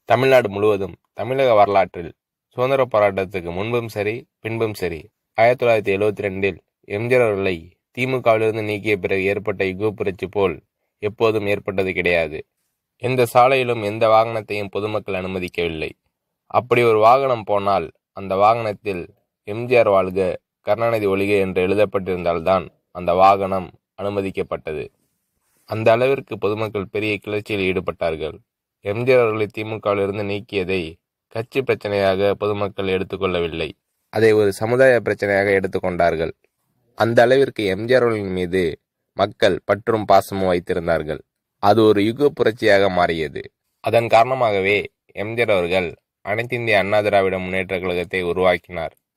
தமிழ்நாடு முழுவதும் தமிழக வரலாற்றில் சுதந்திர போராட்டத்துக்கு முன்பும் சரி பின்பும் சரி ஆயிரத்தி தொள்ளாயிரத்தி எழுவத்தி ரெண்டில் எம்ஜிஆர் அவர்களை திமுகவிலிருந்து நீக்கிய பிறகு ஏற்பட்ட யுக புரட்சி போல் எப்போதும் ஏற்பட்டது கிடையாது எந்த சாலையிலும் எந்த வாகனத்தையும் பொதுமக்கள் அனுமதிக்கவில்லை அப்படி ஒரு வாகனம் போனால் அந்த வாகனத்தில் எம்ஜிஆர் வாழ்க கருணாநிதி ஒழிக என்று எழுதப்பட்டிருந்தால்தான் அந்த வாகனம் அனுமதிக்கப்பட்டது அந்த அளவிற்கு பொதுமக்கள் பெரிய கிளர்ச்சியில் ஈடுபட்டார்கள் எம்ஜிஆர் அவர்களை திமுகவிலிருந்து நீக்கியதை கட்சி பிரச்சனையாக பொதுமக்கள் எடுத்துக்கொள்ளவில்லை அதை ஒரு சமுதாய பிரச்சனையாக எடுத்துக்கொண்டார்கள் அந்த அளவிற்கு எம்ஜிஆர் அவர்களின் மீது மக்கள் பற்றும் பாசமும் வைத்திருந்தார்கள் அது ஒரு யுக புரட்சியாக மாறியது அதன் காரணமாகவே எம்ஜிஆர் அவர்கள் அனைத்து இந்திய அண்ணா திராவிட முன்னேற்ற கழகத்தை உருவாக்கினார்